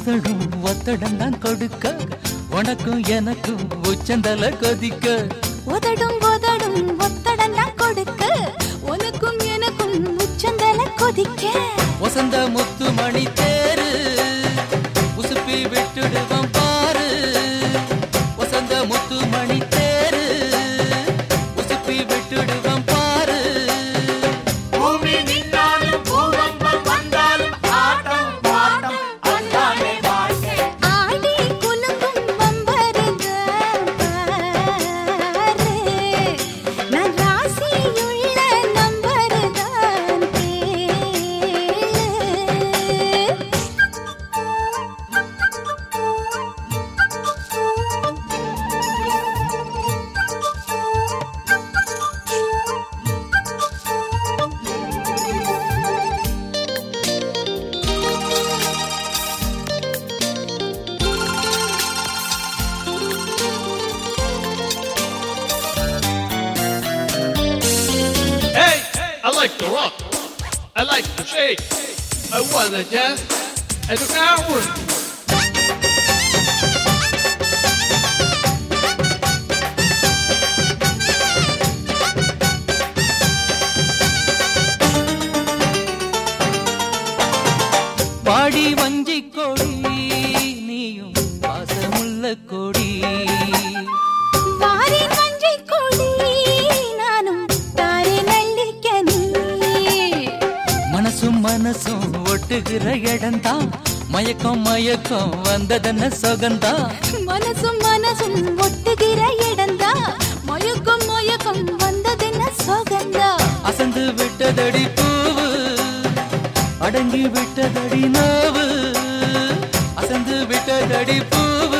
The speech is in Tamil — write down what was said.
உதடும் ஒத்தடம் தான் கொடுக்க உனக்கும் எனக்கும் உச்சந்தல கொதிக்க உதடும் உதடும் ஒத்தடனா கொடுக்க உனக்கும் எனக்கும் உச்சந்தல கொதிக்க வசந்த முத்து மணி தேரு உசுப்பி விட்டுடுவான் பாரு வசந்த முத்து மணி தேரு உசுப்பி விட்டுடுவான் பாரு பூமி நின்னாலும் பூகம்பம் வந்தாலும் ஆட்டம் பாட்டம் அந்தானே வாழ்க்கை ஆடி குலுங்கும் வம்பருக பாரு நான் ராசியுள்ள நம்பருதான் கேளு Hey, I like to rock. I like to shake. I wanna dance and the hour. பாடி வஞ்சி கொடி நீயும் பாசமுள்ள கொடி வாரி மஞ்சை கொடி நானும் தாரே நல்லிக்கனி மனசும் மனசும் ஒட்டுகிற இடம்தான் மயக்கம் மயக்கம் வந்ததென்ன சொகந்தா மனசும் மனசும் ஒட்டுகிற இடந்தா மயக்கம் மயக்கம் வந்ததென்ன சோகந்தா அசந்து விட்டதடி பூவு அடங்கி விட்டதடி நோவு அசந்து விட்டதடி பூவு